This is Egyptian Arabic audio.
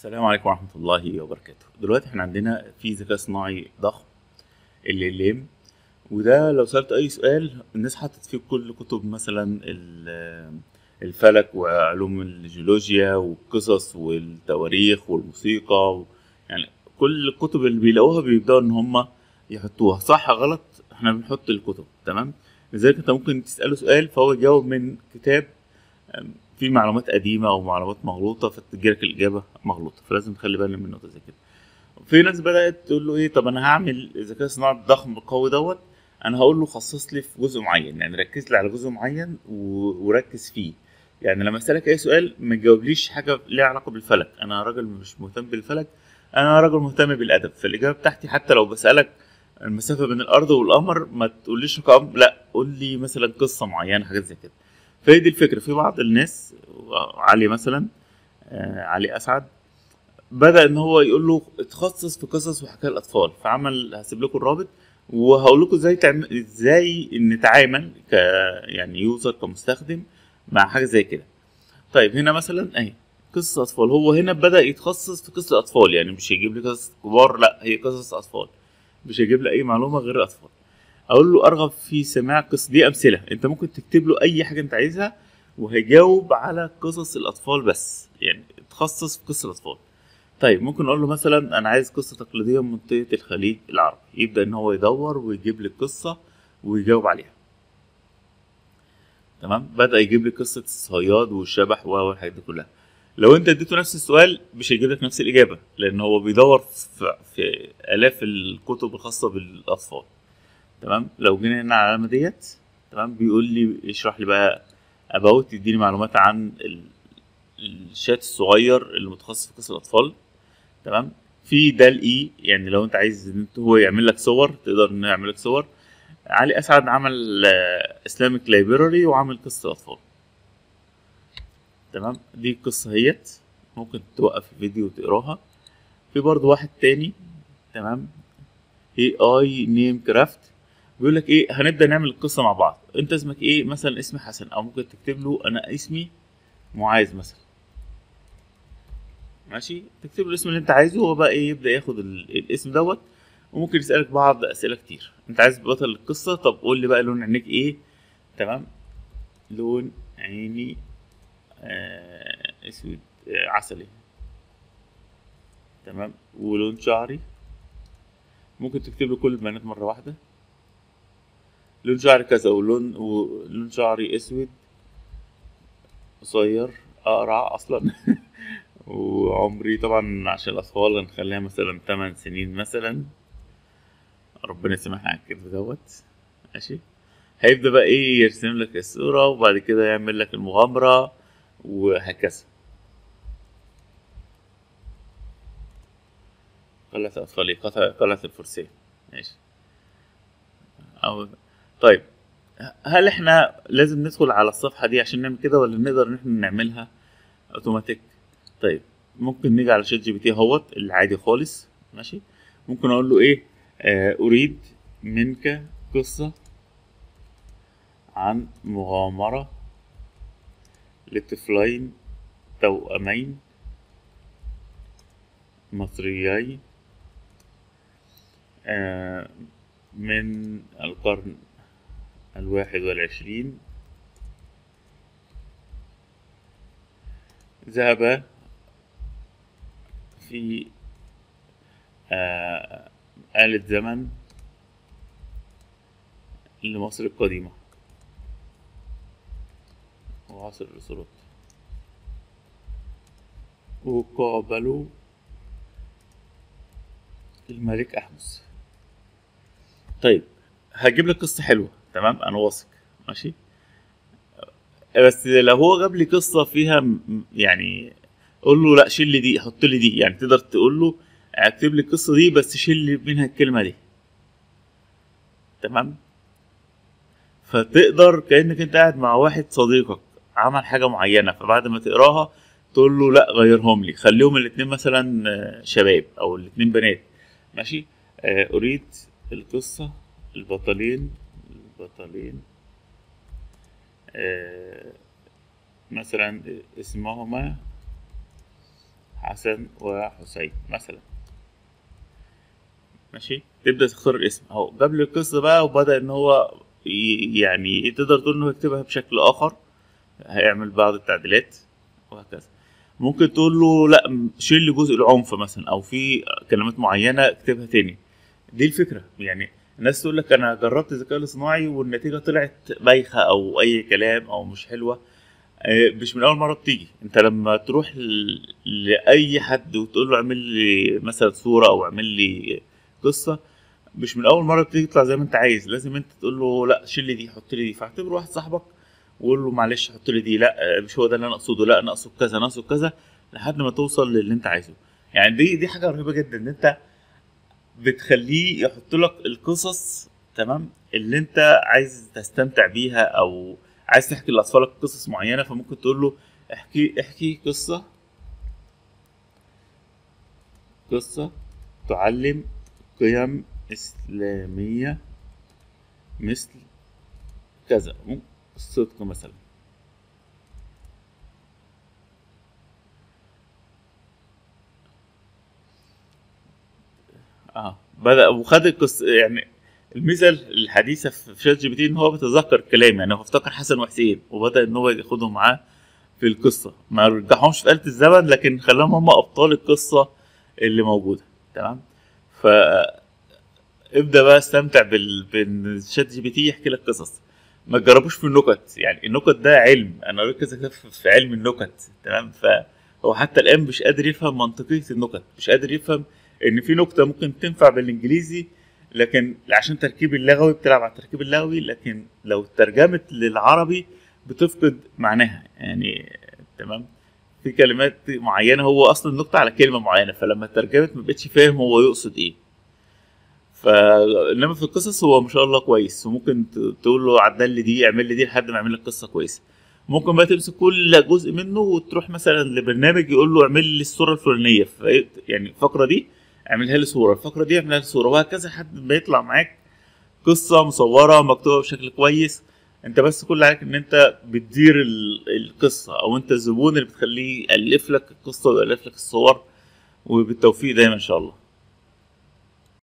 السلام عليكم ورحمة الله وبركاته دلوقتي احنا عندنا في ذكاء صناعي ضخم ال LM وده لو سألت أي سؤال الناس حطت فيه كل كتب مثلا ال- الفلك وعلوم الجيولوجيا والقصص والتواريخ والموسيقى و... يعني كل الكتب اللي بيلاقوها بيبدأوا إن هم يحطوها صح غلط احنا بنحط الكتب تمام لذلك انت ممكن تسأله سؤال فهو يجاوب من كتاب في معلومات قديمه او معلومات مغلوطه فتجيلك الاجابه مغلوطه فلازم تخلي بالك من نقطه زي كده في ناس بدات تقول له ايه طب انا هعمل ذكاء صناعي ضخم قوي دوت انا هقول له خصص لي في جزء معين يعني ركز لي على جزء معين و- وركز فيه يعني لما اسالك اي سؤال ما تجاوبليش حاجه ليها علاقه بالفلك انا راجل مش مهتم بالفلك انا راجل مهتم بالادب فالاجابه بتاعتي حتى لو بسالك المسافه بين الارض والقمر ما تقوليش رقم لا قول لي مثلا قصه معينه حاجات زي كده فهي دي الفكره في بعض الناس علي مثلا آه، علي اسعد بدا ان هو يقول له اتخصص في قصص وحكايا الاطفال فعمل هسيب لكم الرابط وهقول لكم ازاي تعمل ازاي نتعامل ك يعني يوزر كمستخدم مع حاجه زي كده طيب هنا مثلا اهي قصص اطفال هو هنا بدا يتخصص في قصه اطفال يعني مش هيجيب لي قصص كبار لا هي قصص اطفال مش هيجيب لي اي معلومه غير اطفال اقول له ارغب في سماع قصص دي امثله انت ممكن تكتب له اي حاجه انت عايزها وهيجاوب على قصص الاطفال بس يعني تخصص في قصه الاطفال طيب ممكن اقول له مثلا انا عايز قصه تقليديه من منطقه الخليج العربي يبدا ان هو يدور ويجيب لي القصه ويجاوب عليها تمام بدا يجيب لي قصه الصياد والشبح والحاجات دي كلها لو انت اديته نفس السؤال مش هيجيب لك نفس الاجابه لان هو بيدور في, في الاف الكتب الخاصه بالاطفال تمام لو جينا هنا على العلامه ديت تمام بيقول لي اشرح لي بقى اباوت يديني معلومات عن ال- الشات الصغير اللي متخصص في قصص الاطفال تمام في دال اي يعني لو انت عايز ان انت هو يعمل لك صور تقدر انه يعمل لك صور علي اسعد عمل اسلامك لايبراري وعمل قصه اطفال تمام دي القصه هيت ممكن توقف الفيديو وتقراها في برضو واحد تاني تمام اي اي نيم كرافت بيقول لك ايه هنبدا نعمل القصه مع بعض انت اسمك ايه مثلا اسمي حسن او ممكن تكتب له انا اسمي معاذ مثلا ماشي تكتب له الاسم اللي انت عايزه هو بقى ايه يبدا ياخد ال- الاسم دوت وممكن يسالك بعض اسئله كتير انت عايز بطل القصه طب قول لي بقى لون عينيك ايه تمام لون عيني آه اسود آه عسلي تمام ولون شعري ممكن تكتب له كل البيانات مره واحده لون شعري كذا ولون ولون شعري اسود قصير اقرع اصلا وعمري طبعا عشان الاطفال هنخليها مثلا 8 سنين مثلا ربنا يسامحنا على الكلمه دوت ماشي هيبدا بقى ايه يرسم لك الصوره وبعد كده يعمل لك المغامره وهكذا قلعة الأطفال قلعة قلعة الفرسان ماشي أو طيب هل احنا لازم ندخل على الصفحة دي عشان نعمل كده ولا نقدر ان احنا نعملها اوتوماتيك طيب ممكن نيجي على شات جي بي تي اهوت العادي خالص ماشي ممكن اقول له ايه آه اريد منك قصة عن مغامرة لطفلين توأمين مصريين آه من القرن الواحد والعشرين ذهب في آه آلة زمن لمصر القديمة وعصر الأسرات وقابلوا الملك أحمس طيب هجيب لك قصة حلوة تمام أنا واثق ماشي بس لو هو جاب لي قصة فيها م- يعني قول له لا شيل لي دي حط لي دي يعني تقدر تقول له اكتب لي القصة دي بس شيل لي منها الكلمة دي تمام فتقدر كأنك انت قاعد مع واحد صديقك عمل حاجة معينة فبعد ما تقراها تقول له لا غيرهم لي خليهم الاتنين مثلا آه، شباب او الاتنين بنات ماشي آه، اريد القصة البطلين البطلين آه، مثلا اسمهما حسن وحسين مثلا ماشي تبدا تختار الاسم اهو جاب لي القصه بقى وبدا ان هو ي- يعني تقدر تقول انه يكتبها بشكل اخر هيعمل بعض التعديلات وهكذا ممكن تقول له لا م- شيل لي جزء العنف مثلا او في كلمات معينه اكتبها تاني دي الفكره يعني الناس تقول لك انا جربت الذكاء الاصطناعي والنتيجه طلعت بايخه او اي كلام او مش حلوه آه، مش من اول مره بتيجي انت لما تروح ل- لاي حد وتقول له اعمل لي مثلا صوره او اعمل لي قصه مش من اول مره بتيجي تطلع زي ما انت عايز لازم انت تقول له لا شيل لي دي حط لي دي فاعتبر واحد صاحبك وقول له معلش حط لي دي لا آه، مش هو ده اللي انا اقصده لا انا اقصد كذا انا اقصد كذا لحد ما توصل للي انت عايزه يعني دي دي حاجه رهيبه جدا ان انت بتخليه يحط لك القصص تمام اللي انت عايز تستمتع بيها او عايز تحكي لاطفالك قصص معينه فممكن تقول له احكي احكي قصه قصه تعلم قيم اسلاميه مثل كذا ممكن الصدق مثلا اه بدأ وخد القصة يعني الميزة الحديثة في شات جي بي تي ان هو بيتذكر الكلام يعني هو افتكر حسن وحسين وبدأ ان هو ياخدهم معاه في القصة ما رجعهمش في آلة الزمن لكن خلاهم هم أبطال القصة اللي موجودة تمام ف ابدأ بقى استمتع بال... بان شات جي بي تي يحكي لك قصص ما تجربوش في النكت يعني النكت ده علم انا قريت كذا كتاب في علم النكت تمام فهو حتى الان مش قادر يفهم منطقيه النكت مش قادر يفهم ان في نكته ممكن تنفع بالانجليزي لكن عشان تركيب اللغوي بتلعب على التركيب اللغوي لكن لو ترجمت للعربي بتفقد معناها يعني تمام في كلمات معينه هو اصلا النكته على كلمه معينه فلما ترجمت ما بقتش فاهم هو يقصد ايه فانما في القصص هو ما شاء الله كويس وممكن ت- تقول له عدل لي دي اعمل لي دي لحد ما يعمل لك قصه كويسه ممكن بقى تمسك كل جزء منه وتروح مثلا لبرنامج يقول له اعمل لي الصوره الفلانيه في يعني الفقره دي اعملها لي صوره الفقره دي اعملها لي صوره وهكذا لحد ما يطلع معاك قصه مصوره مكتوبه بشكل كويس انت بس كل عليك ان انت بتدير ال- القصه او انت الزبون اللي بتخليه يالف لك القصه ويالف لك الصور وبالتوفيق دايما ان شاء الله